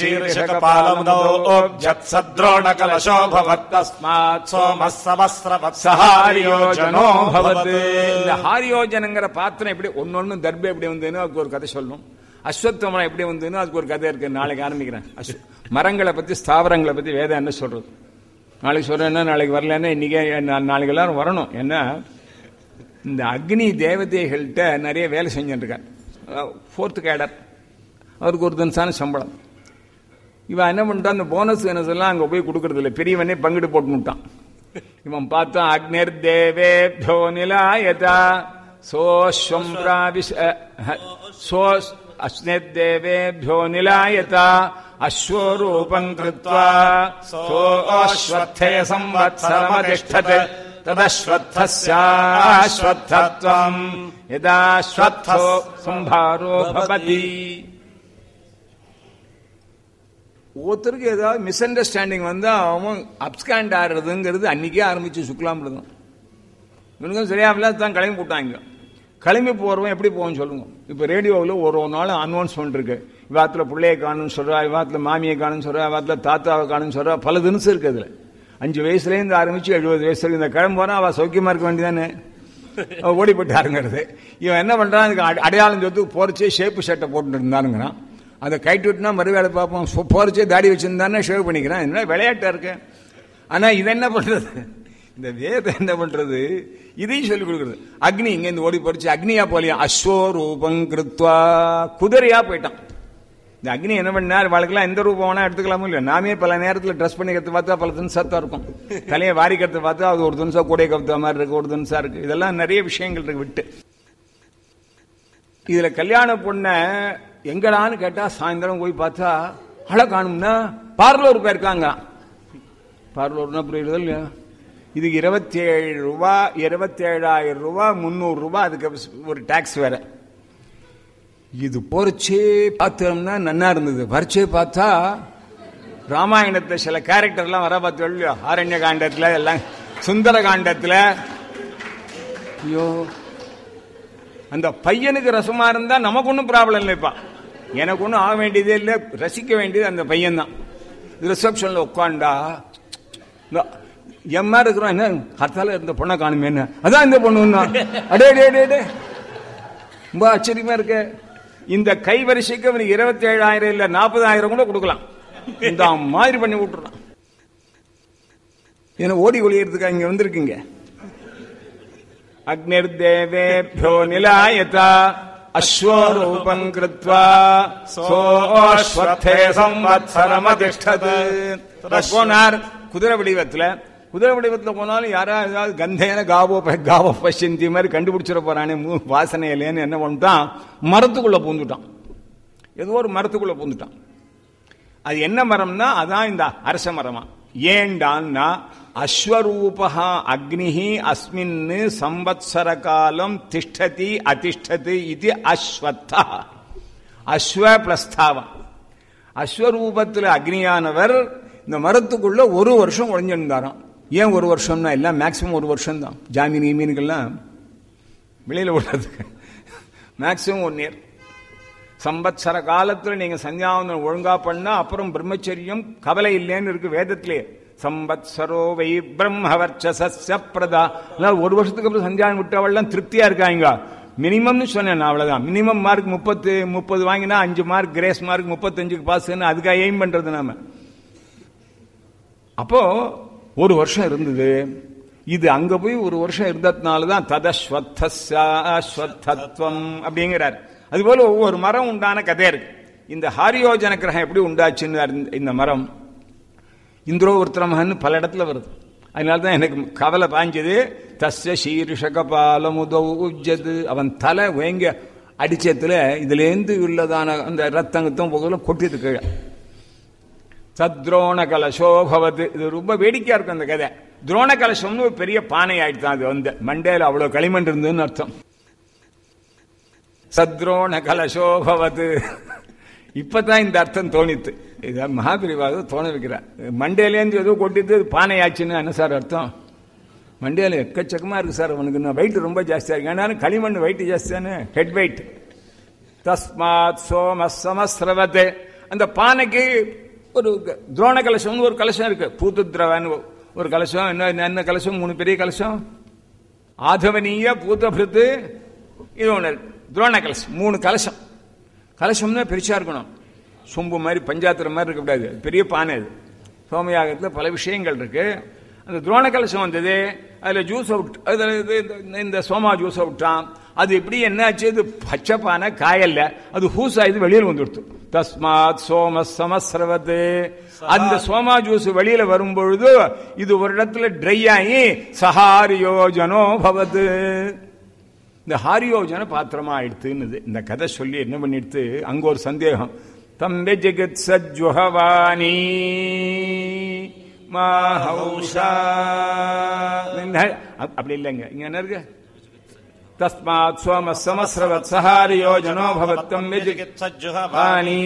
[SPEAKER 3] சீர்ஷகபாலமுதோஜத்சத்ரோணகலசோ பவத்தஸ்மாத் சோமः சமஸ்ரவத்சஹாரியோஜனோ
[SPEAKER 1] சஹாரியோஜனோ பவத்
[SPEAKER 3] பவத்
[SPEAKER 1] இந்த ஹாரியோஜனங்கிற பாத்திரம் எப்படி ஒன்னொன்னு தர்பை எப்படி வந்ததுன்னு அதுக்கு ஒரு கதை சொல்லணும் அஸ்வத்தமனம் எப்படி வந்ததுன்னு அதுக்கு ஒரு கதை இருக்கு நாளைக்கு ஆரம்பிக்கிறேன் அஸ்வ- மரங்களை பத்தி ஸ்தாவரங்களை பத்தி வேதம் என்ன சொல்றது நாளைக்கு சொல்றேன்னா நாளைக்கு வரலன்னா இன்னைக்கே நா- நாளைக்கு எல்லாரும் வரணும் ஏன்னா இந்த அக்னி தேவதைகள்கிட்ட நிறைய வேலை செஞ்சுட்டு இருக்கார் ஃபோர்த்து கேடர் அவருக்கு ஒரு தினசான சம்பளம் இவன் என்ன பண்ணிட்டான் அந்த போனஸ் கினஸ் எல்லாம் அங்க போய் கொடுக்கறது இல்லை பெரியவனே பங்கிட்டு போட்டுட்டான் இவன் பார்த்தான் அக்னிர் தேவேபியோ நிலாயதா சோஸ்வம் பிராவிஷ சோ அஸ்னிர் தேவேபியோ நிலாயதா அஸ்வரூபம் கிருத்வா சோஸ்வத்தே சம்வத்சரமதிஷ்டத் ததஸ்வத்தஸ்யாஸ்வத்தத்வம் யதா ஸ்வத்தோ சம்பாரோ பவதி ஒருத்தருக்கு ஏதாவது மிஸ் அண்டர்ஸ்டாண்டிங் வந்தா அவன் அப்ஸ்காண்ட் ஆடுறதுங்கிறது அன்னைக்கே ஆரம்பிச்சு சுக்லாமிருதம் இவனுக்கும் சரியாகல தான் கிளம்பி போட்டாங்க கிளம்பி போறவன் எப்படி போவோம் சொல்லுங்க இப்ப ரேடியோவில் ஒரு ஒரு நாள் அனௌன்ஸ்மெண்ட் இருக்கு இவாத்துல பிள்ளைய காணும்னு சொல்றா இவாத்துல மாமியை காணும்னு சொல்றா இவாத்துல தாத்தாவை காணும்னு சொல்றா பல தினசு இருக்கு அதுல அஞ்சு வயசுலேருந்து ஆரம்பிச்சு எழுபது வயசு வரைக்கும் இந்த கிளம்பு போனா அவ சௌக்கியமா இருக்க வேண்டியதானே அவ ஓடி போயிட்டாருங்கிறது இவன் என்ன பண்றான் அதுக்கு அட- அடையாளம் சொத்து போறச்சே ஷேப்பு ஷர்ட்டை போட்டு இருந்தானுங்கிறான் அதை கைட்டு விட்டுனா மறு வேலை பார்ப்போம் சு- போறச்சே தாடி வச்சிருந்தானே ஷேவ் பண்ணிக்கிறான் என்ன விளையாட்டா இருக்கு ஆனா இது என்ன பண்றது இந்த வேதம் என்ன பண்றது இதையும் சொல்லி கொடுக்குறது அக்னி இங்க இருந்து ஓடி போறச்சு அக்னியா போலியா அஸ்வரூபம் கிருத்வா குதிரையா போயிட்டான் இந்த அக்னி என்ன பண்ணார் வாழ்க்கைலாம் எந்த ரூபம் வேணா எடுத்துக்கலாமோ இல்லையா நாமே பல நேரத்தில் ட்ரெஸ் பண்ணிக்கிறது பார்த்தா பல தினசத்தா இருக்கும் தலையை வாரிக்கிறது பார்த்தா அது ஒரு தினசா கூடை கவுத்த மாதிரி இருக்கு ஒரு தினசா இருக்கு இதெல்லாம் நிறைய விஷயங்கள் இருக்கு விட்டு இதுல கல்யாண பொண்ண எங்கடான்னு கேட்டா சாயந்தரம் போய் பார்த்தா அழ காணும்னா பார்லர் போயிருக்காங்க பார்லர்னா புரியுறது இல்லையா இதுக்கு இருபத்தி ஏழு ரூபா இருபத்தி ஏழாயிரம் ரூபா முந்நூறு ரூபா அதுக்கு ஒரு டாக்ஸ் வேற இது போறச்சே பார்த்தோம்னா நன்னா இருந்தது வரைச்சே பார்த்தா ராமாயணத்துல சில கேரக்டர்லாம் வர பார்த்தோம் இல்லையோ ஆரண்ய காண்டத்துல எல்லாம் சுந்தர காண்டத்துல ஐயோ அந்த பையனுக்கு ரசமா இருந்தா நமக்கு ஒன்றும் ப்ராப்ளம் இல்லைப்பா எனக்கு ஒன்றும் ஆக வேண்டியதே இல்லை ரசிக்க வேண்டியது அந்த பையன் தான் ரிசப்ஷன்ல உட்காண்டா எம்மா இருக்கிறோம் என்ன ஹர்த்தால இருந்த பொண்ணை காணுமே என்ன அதான் இந்த பொண்ணு அடே டே டே டே ரொம்ப ஆச்சரியமா இருக்கு இந்த கை வரிசைக்கு அவனுக்கு இருபத்தி ஏழாயிரம் இல்ல நாற்பதாயிரம் கூட கொடுக்கலாம் இந்த மாதிரி பண்ணி விட்டுறான் ஏன்னா ஓடி ஒளியறதுக்கு இங்க வந்திருக்கீங்க அக்னிர்தேவேभ्यो நிலாயத அஸ்வரூபம் கிருத்வா சோஸ்வத்தே சம்வத்சரமதிஷ்டது போனார் குதிரை வடிவத்துல குதிரை வடிவத்துல போனாலும் யாராவது ஏதாவது கந்தேன காவோ ப- காவோ பசிந்தி மாதிரி கண்டுபிடிச்சிட போறானே மூ- வாசனை இல்லைன்னு என்ன பண்ணிட்டான் மரத்துக்குள்ள பூந்துட்டான் ஏதோ ஒரு மரத்துக்குள்ள பூந்துட்டான் அது என்ன மரம்னா அதான் இந்த அரச மரமா ஏண்டான்னா அஸ்வரூபா அக்னிஹி அஸ்மின் சம்பத்சர காலம் திஷ்டதி அதிஷ்டதி இது அஸ்வத்தா அஸ்வ பிளஸ்தாவம் அஸ்வரூபத்தில் அக்னியானவர் இந்த மரத்துக்குள்ள ஒரு வருஷம் உழைஞ்சிருந்தாராம் ஏன் ஒரு வருஷம்னா எல்லாம் மேக்சிமம் ஒரு வருஷம் தான் ஜாமீன் மீனுக்கெல்லாம் வெளியில விடுறதுக்கு மேக்சிமம் ஒன் இயர் சம்பத்சர காலத்துல நீங்க சந்தியாவந்தனம் ஒழுங்கா பண்ணா அப்புறம் பிரம்மச்சரியம் கவலை இல்லைன்னு இருக்கு வேதத்திலே சம்பத்சரோ வை பிரம்மவர்ச்சசஸ்ய பிரதா அதாவது ஒரு வருஷத்துக்கு அப்புறம் சந்தியாவனம் விட்டவெல்லாம் திருப்தியா இருக்காங்க மினிமம்னு சொன்னேன் நான் அவ்வளவுதான் மினிமம் மார்க் முப்பத்து முப்பது வாங்கினா அஞ்சு மார்க் கிரேஸ் மார்க் முப்பத்தஞ்சுக்கு பாஸ்ன்னு அதுக்காக எய்ம் பண்றது நாம அப்போ ஒரு வருஷம் இருந்தது இது அங்க போய் ஒரு வருஷம் இருந்ததுனால தான் ததஸ்வத்தம் அப்படிங்கிறார் அதுபோல ஒவ்வொரு மரம் உண்டான கதை இருக்கு இந்த ஹாரியோஜன கிரகம் எப்படி உண்டாச்சுன்னு அறிந்த- இந்த மரம் இந்திரோ உருத்திரமகன் பல இடத்துல வருது அதனால தான் எனக்கு கவலை பாஞ்சது தஸ்ய சீர்ஷக பாலமுதௌ உஜ்ஜது அவன் தலை வேங்க அடிச்சத்துல இதுலேருந்து உள்ளதான அந்த ரத்தங்கத்தும் புகழும் கொட்டியது கீழே சத்ரோண கலசோ பவத் இது ரொம்ப வேடிக்கையா இருக்கும் அந்த கதை துரோண கலசம்னு ஒரு பெரிய பானை ஆயிடுச்சு அது வந்து மண்டேல அவ்வளவு களிமண் இருந்ததுன்னு அர்த்தம் சத்ரோண கலசோ பவத் இப்பதான் இந்த அர்த்தம் தோணித்து இத மகாபிரிவாத தோண வைக்கிறார் மண்டேலேருந்து ஏதோ கொட்டிட்டு பானை ஆச்சுன்னு என்ன சார் அர்த்தம் மண்டேல எக்கச்சக்கமா இருக்கு சார் அவனுக்கு வெயிட் ரொம்ப ஜாஸ்தியா இருக்கு ஏன்னா களிமண் வெயிட் ஜாஸ்தியானு ஹெட் வெயிட் தஸ்மாத் சோம சமஸ்ரவத் அந்த பானைக்கு ஒரு க- துரோண கலசம்னு ஒரு கலசம் இருக்கு பூத்து திரவன்னு ஒரு கலசம் என்ன என்ன கலசம் மூணு பெரிய கலசம் ஆதவனீய பூதபிருத்து இது ஒன்று இருக்கு துரோண கலசம் மூணு கலசம் கலசம்னா பெருசா இருக்கணும் சொம்பு மாதிரி பஞ்சாத்திரம் மாதிரி இருக்கக்கூடாது பெரிய பானை அது சோமயாகத்தில் பல விஷயங்கள் இருக்கு அந்த துரோண கலசம் வந்தது அதுல ஜூஸ் அவுட் அதுல இது இந்த- இந்த சோமா ஜூஸ் விட்டான் அது எப்படி என்னாச்சு இது பச்சை பானை காயல்ல அது ஹூஸ் ஆயுது வெளியில் வந்துடுத்து தஸ்மாத் சோம சமஸ்ரவது அந்த சோமா ஜூஸ் வெளியில வரும் பொழுது இது ஒரு இடத்துல ட்ரை ஆகி சஹாரியோஜனோ பவது இந்த ஹாரியோஜன பாத்திரமா ஆயிடுத்துன்னு இந்த கதை சொல்லி என்ன பண்ணிடுத்து அங்க ஒரு சந்தேகம் தம்பே ஜெகத் சஜ்வஹவானி மாஹௌஷா என்ன- அப்- அப்படி இல்லைங்க இங்க என்ன இருக்கு தஸ்மாத் சோம சமஸ்ரவத் சஹாரியோஜனோ பவத்தம் வாணி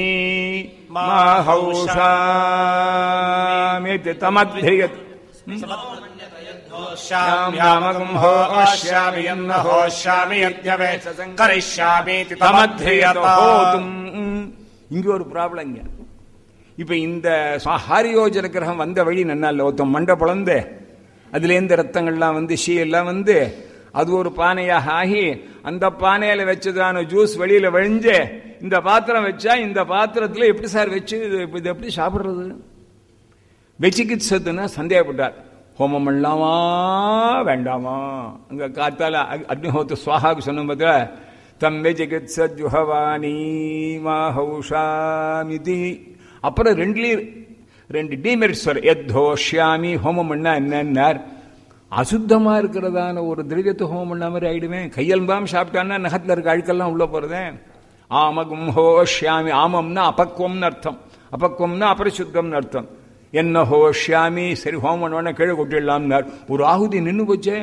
[SPEAKER 1] மாஹௌஷாமிதி தமத்ரியத்
[SPEAKER 3] श्याम्यामगम् होष्यामि यन्न होष्यामि यज्ञवे करिष्यामीति तमध्रियतो
[SPEAKER 1] ஹோதும். இங்க ஒரு ப்ராப்ளம் இங்க இப்ப இந்த ஹாரியோஜன கிரகம் வந்த வழி நல்லா இல்ல ஒருத்தன் மண்டை பிளந்து அதுல இருந்து ரத்தங்கள்லாம் வந்து ஷீ எல்லாம் வந்து அது ஒரு பானையாக ஆகி அந்த பானையில வச்சதான ஜூஸ் வெளியில வழிஞ்சு இந்த பாத்திரம் வச்சா இந்த பாத்திரத்துல எப்படி சார் வச்சு இது இது எப்படி சாப்பிடுறது வெச்சிகித்சத்துன்னா சந்தேகப்பட்டார் ஹோமம் பண்ணலாமா வேண்டாமா அங்க காத்தால அக்- அக்னிஹோத்த சுவாகாக்கு சொன்ன பார்த்தா தம் வெச்சிகித்ச ஜுஹவானி மாஹௌஷாமிதி அப்புறம் ரெண்டுலயும் ரெண்டு டிமெரிட்ஸ் வரும் எத்தோஷ்யாமி ஹோமம் பண்ணா என்னன்னார் அசுத்தமா இருக்கிறதான ஒரு திரவியத்தை ஹோமம் பண்ண மாதிரி ஆயிடுவேன் கையல்பாம் சாப்பிட்டான்னா நகத்துல இருக்க அழுக்கெல்லாம் உள்ள போறதே ஆமகும் ஹோஷ்யாமி ஆமம்னா அபக்குவம்னு அர்த்தம் அபக்குவம்னா அபரிசுத்தம்னு அர்த்தம் என்ன ஹோஷ்யாமி சரி ஹோமம் பண்ண கீழே கொட்டிடலாம்னார் ஒரு ஆகுதி நின்னு போச்சே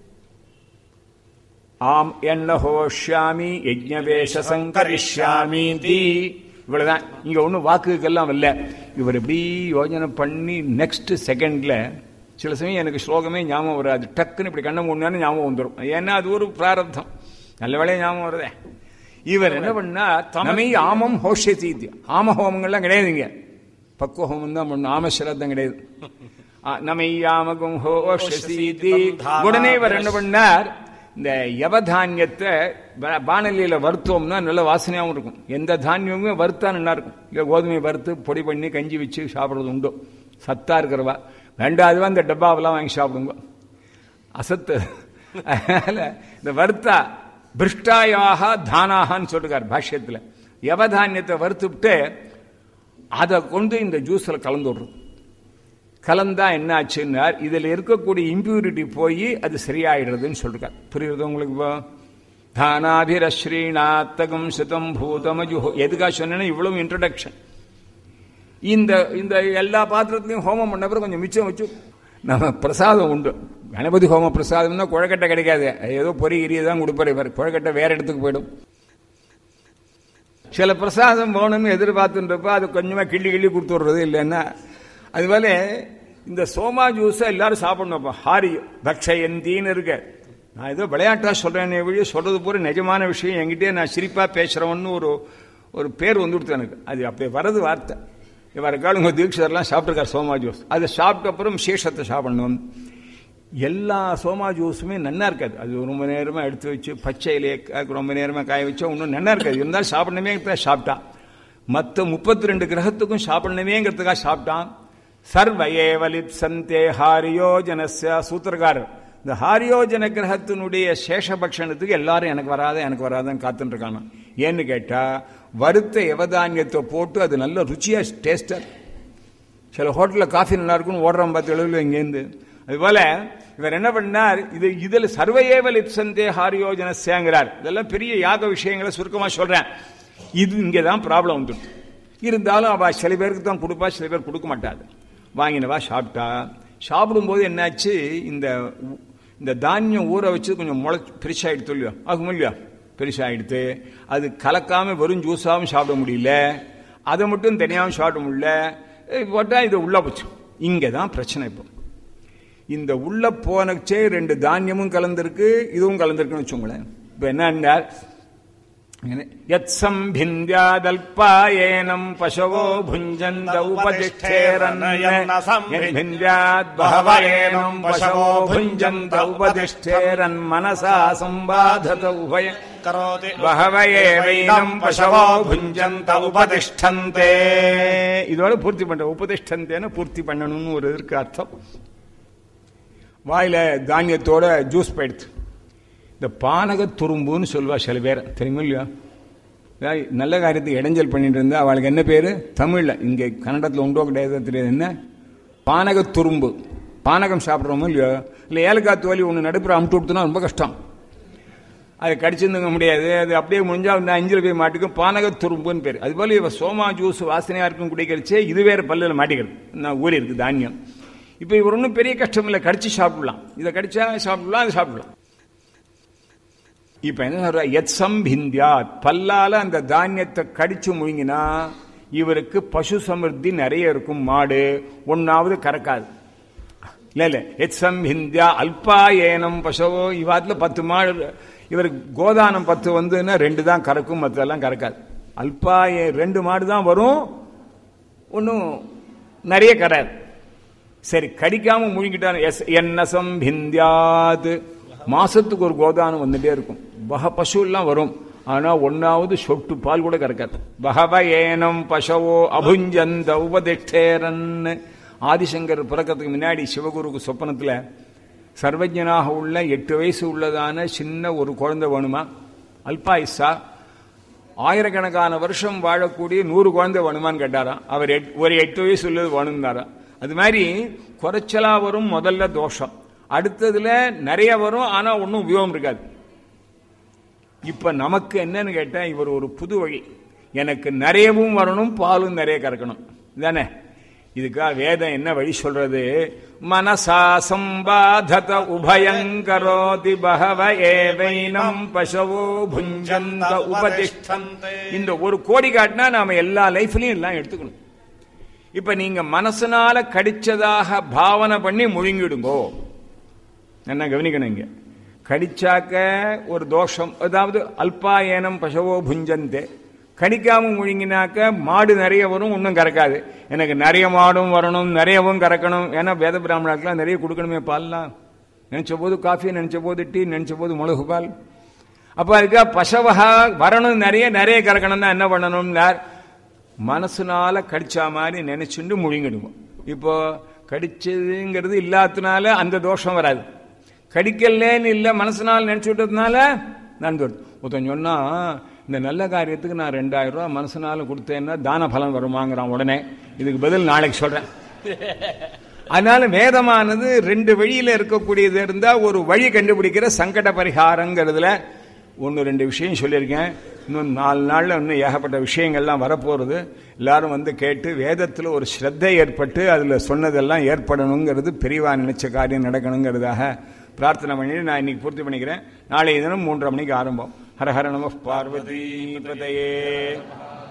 [SPEAKER 1] ஆம் என்ன ஹோஷ்யாமி யஜ்ஞவேஷ சங்கரிஷ்யாமி இவ்வளவுதான் இங்க ஒண்ணும் வாக்குக்கெல்லாம் இல்ல இவர் எப்படி யோஜனை பண்ணி நெக்ஸ்ட் செகண்ட்ல சில சமயம் எனக்கு ஸ்லோகமே ஞாபகம் வராது டக்குன்னு இப்படி கண்ணை மூணு ஞாபகம் வந்துடும் ஏன்னா அது ஒரு பிராரப்தம் நல்ல வேலையா ஞாபகம் வருதே இவர் என்ன பண்ணா தமை ஆமம் ஹோஷதி ஆம ஹோமங்கள்லாம் கிடையாதுங்க பக்குவ ஹோமம் தான் பண்ணணும் ஆம சிரத்தம் கிடையாது ஆ, நமை யாமகம் ஹோஷதி உடனே இவர் என்ன பண்ணார் இந்த யவதானியத்தை பா- பானலியில வறுத்தோம்னா நல்ல வாசனையாகவும் இருக்கும் எந்த தானியமுமே வறுத்தா நல்லா இருக்கும் இல்லை கோதுமை வறுத்து பொடி பண்ணி கஞ்சி வச்சு சாப்பிட்றது உண்டு சத்தா இருக்கிறவா வேண்டாதுவா இந்த டப்பாவெல்லாம் வாங்கி சாப்பிடுங்க அசத்து அதனால இந்த வறுத்தா பிருஷ்டாயாக தானாகன்னு சொல்றார் பாஷ்யத்துல யவதானியத்தை வறுத்துவிட்டு அதை கொண்டு இந்த ஜூஸ்ல கலந்து விடுறோம் கலந்தா என்ன ஆச்சுன்னா இதுல இருக்கக்கூடிய இம்பியூரிட்டி போய் அது சரியாயிடுறதுன்னு சொல்றார் புரியுறது உங்களுக்கு இப்போ தானாபிரஸ்ரீநாத்தகம் சுதம் பூதமஜு எதுக்காக சொன்னேன்னா இவ்வளவு இன்ட்ரடக்ஷன் இந்த இந்த எல்லா பாத்திரத்திலையும் ஹோமம் பண்ண பிறகு கொஞ்சம் மிச்சம் வச்சு நம்ம பிரசாதம் உண்டு கணபதி ஹோம பிரசாதம்னா குழக்கட்டை கிடைக்காது ஏதோ பொறி கிரியை தான் கொடுப்பாரு இவர் குழக்கட்டை வேற இடத்துக்கு போயிடும் சில பிரசாதம் போகணும்னு எதிர்பார்த்துன்றப்ப அது கொஞ்சமா கிள்ளி கிள்ளி கொடுத்து விடுறது இல்லைன்னா அதுபோல இந்த சோமா ஜூஸை எல்லாரும் சாப்பிடணும் ஹாரி பக்ஷயந்தின்னு இருக்கு நான் ஏதோ விளையாட்டா சொல்றேன் வழி சொல்றது பூரா நிஜமான விஷயம் என்கிட்டயே நான் சிரிப்பா பேசுறவன்னு ஒரு ஒரு பேர் வந்துடுத்து எனக்கு அது அப்படி வரது வார்த்தை இவர காலம் தீட்சரெல்லாம் சாப்பிட்டுருக்கார் சோமா ஜூஸ் அதை சாப்பிட்ட அப்புறம் விசேஷத்தை சாப்பிடணும் எல்லா சோமா ஜூஸுமே நன்னா இருக்காது அது ரொம்ப நேரமா எடுத்து வச்சு பச்சையிலே ரொம்ப நேரமா காய வச்சா ஒன்றும் நன்னா இருக்காது இருந்தாலும் சாப்பிடணுமே சாப்பிட்டா மற்ற முப்பத்தி ரெண்டு கிரகத்துக்கும் சாப்பிடணுமேங்கிறதுக்காக சாப்பிட்டான் சர்வயேவலித் சந்தே ஹாரியோஜனஸ்ய சூத்திரகாரர் இந்த ஹாரியோஜன கிரகத்தினுடைய சேஷபக்ஷணத்துக்கு எல்லாரும் எனக்கு வராத எனக்கு வராதன்னு காத்துட்டு இருக்கானா ஏன்னு கேட்டா வறுத்த எவதானியத்தை போட்டு அது நல்ல ருச்சியா டேஸ்டா சில ஹோட்டலில் காஃபி நல்லா இருக்கும்னு ஓடுறோம் பார்த்து எழுதல இங்கேருந்து அதுபோல இவர் என்ன பண்ணார் இது இதுல சர்வயேவல் இப்சந்தே ஹாரியோஜனஸ்யாங்கிறார் இதெல்லாம் பெரிய யாக விஷயங்களை சுருக்கமா சொல்றேன் இது இங்கே தான் ப்ராப்ளம் வந்துடும் இருந்தாலும் அவ சில பேருக்கு தான் கொடுப்பா சில பேர் கொடுக்க மாட்டாது வாங்கினவா சாப்பிட்டா சாப்பிடும்போது என்னாச்சு இந்த இந்த தானியம் ஊற வச்சு கொஞ்சம் முளை பெருசாயிடுத்து இல்லையோ ஆகும் இல்லையா பெருசாயிடுத்து அது கலக்காம வெறும் ஜூஸாகவும் சாப்பிட முடியல அதை மட்டும் தனியாகவும் சாப்பிட முடியல போட்டா இது உள்ள போச்சு இங்கே தான் பிரச்சனை இப்போ இந்த உள்ள போனச்சே ரெண்டு தானியமும் கலந்திருக்கு இதுவும் கலந்திருக்குன்னு வச்சுங்களேன் இப்போ என்ன யத்சம்பிந்தியாதல்பாயேனம் பசவோ புஞ்சந்த உபதிஷ்டேரன்பிந்தியாத் பகவயேனம் பசவோ புஞ்சந்த உபதிஷ்டேரன் மனசா சம்பாதத உபய
[SPEAKER 3] கரோதி
[SPEAKER 1] பகவயேவைனம் பசவோ புஞ்சந்த உபதிஷ்டந்தே இதோட பூர்த்தி பண்ற உபதிஷ்டந்தேன்னு பூர்த்தி பண்ணணும்னு ஒரு இருக்கு அர்த்தம் வாயில தானியத்தோட ஜூஸ் போயிடுத்து இந்த பானக துரும்புன்னு சொல்லுவா சில பேர் தெரியுமா இல்லையா நல்ல காரியத்துக்கு இடைஞ்சல் பண்ணிட்டு இருந்தா அவளுக்கு என்ன பேரு தமிழ்ல இங்க கன்னடத்தில் உண்டோ கிடையாது தெரியாது என்ன பானக துரும்பு பானகம் சாப்பிட்றோமோ இல்லையோ இல்லை ஏலக்காய் தோலி ஒன்று நடுப்புற அமுட்டு விட்டுனா ரொம்ப கஷ்டம் அது கடிச்சிருந்துங்க முடியாது அது அப்படியே முடிஞ்சா இந்த அஞ்சில் போய் மாட்டுக்கும் பானக துரும்புன்னு பேர் அது போல இவ சோமா ஜூஸ் வாசனையா இருக்கும் குடிக்கிறச்சே இது வேற பல்லில் மாட்டிக்கிறது நான் ஊறி இருக்கு தானியம் இப்போ இவர் ஒன்றும் பெரிய கஷ்டம் இல்லை கடிச்சு சாப்பிடலாம் இதை கடிச்சா சாப்பிடலாம் அது சாப்பிடலாம் இப்ப என்ன சொல்ற எத் சம்பிந்தியாத் பல்லால அந்த தானியத்தை கடிச்சு முழுங்கினா இவருக்கு பசு சமிருத்தி நிறைய இருக்கும் மாடு ஒன்னாவது கறக்காது இல்ல இல்ல எத் சம்பிந்தியா அல்பாயேனம் பசவோ இவாத்துல பத்து மாடு இவருக்கு கோதானம் பத்து வந்துன்னா ரெண்டு தான் கறக்கும் மற்றெல்லாம் கறக்காது அல்பாய ரெண்டு மாடு தான் வரும் ஒன்றும் நிறைய கராது சரி கடிக்காம முழுங்கிட்டான் என்ன சம்பிந்தியாது மாசத்துக்கு ஒரு கோதானம் வந்துட்டே இருக்கும் பக பசு எல்லாம் வரும் ஆனா ஒன்னாவது சொட்டு பால் கூட கறக்காது பகவ ஏனம் பசவோ அபுஞ்சந்த உபதிஷ்டேரன் ஆதிசங்கர் பிறக்கிறதுக்கு முன்னாடி சிவகுருக்கு சொப்பனத்துல சர்வஜனாக உள்ள எட்டு வயசு உள்ளதான சின்ன ஒரு குழந்தை வேணுமா அல்பாயுசா ஆயிரக்கணக்கான வருஷம் வாழக்கூடிய நூறு குழந்தை வேணுமான்னு கேட்டாராம் அவர் ஒரு எட்டு வயசு உள்ளது வேணும்னாரா அது மாதிரி குறைச்சலா வரும் முதல்ல தோஷம் அடுத்ததுல நிறைய வரும் ஆனா ஒன்றும் உபயோகம் இருக்காது இப்ப நமக்கு என்னன்னு கேட்டா இவர் ஒரு புது வழி எனக்கு நிறையவும் வரணும் பாலும் நிறைய கறக்கணும் தானே இதுக்காக வேதம் என்ன வழி சொல்றது மனசா சம்பாதத உபயங்கரோதி பகவ ஏவைனம் பசவோ புஞ்சந்த உபதிஷ்டந்தே இந்த ஒரு கோடி காட்டினா நாம எல்லா லைஃப்லயும் எல்லாம் எடுத்துக்கணும் இப்ப நீங்க மனசனால கடிச்சதாக பாவனை பண்ணி முழுங்கிடுங்கோ என்ன கவனிக்கணும் இங்க கடிச்சாக்க ஒரு தோஷம் அதாவது அல்பாயனம் பசவோ புஞ்சந்தே கடிக்காம முழுங்கினாக்க மாடு நிறைய வரும் ஒன்றும் கறக்காது எனக்கு நிறைய மாடும் வரணும் நிறையவும் கறக்கணும் ஏன்னா வேத பிராமணாக்கெல்லாம் நிறைய கொடுக்கணுமே பால்லாம் நினைச்ச போது காஃபி நினைச்ச போது டீ நினைச்ச போது மிளகு பால் அப்ப அதுக்கு பசவகா வரணும் நிறைய நிறைய கறக்கணும் தான் என்ன பண்ணணும்னார் மனசுனால கடிச்சா மாதிரி நினைச்சுட்டு முழுங்கிடுவோம் இப்போ கடிச்சதுங்கிறது இல்லாததுனால அந்த தோஷம் வராது கடிக்கலேன்னு இல்லை மனசுனால் நினைச்சு விட்டதுனால நன்கு ஒருத்தன் சொன்னா இந்த நல்ல காரியத்துக்கு நான் ரெண்டாயிரம் ரூபாய் மனசுனால கொடுத்தேன்னா தான பலன் வருமாங்கிறான் உடனே இதுக்கு பதில் நாளைக்கு சொல்றேன் அதனால வேதமானது ரெண்டு வழியில இருக்கக்கூடியது இருந்தா ஒரு வழி கண்டுபிடிக்கிற சங்கட பரிகாரங்கிறதுல ஒன்று ரெண்டு விஷயம் சொல்லியிருக்கேன் இன்னும் நாலு நாளில் இன்னும் ஏகப்பட்ட விஷயங்கள்லாம் வரப்போகிறது எல்லாரும் வந்து கேட்டு வேதத்தில் ஒரு ஸ்ரத்தை ஏற்பட்டு அதில் சொன்னதெல்லாம் ஏற்படணுங்கிறது பெரியவா நினைச்ச காரியம் நடக்கணுங்கிறதாக பிரார்த்தனை பண்ணிட்டு நான் இன்னைக்கு பூர்த்தி பண்ணிக்கிறேன் நாளைய தினம் மூன்றரை மணிக்கு ஆரம்பம் ஹரஹர நம பார்வதி பதையே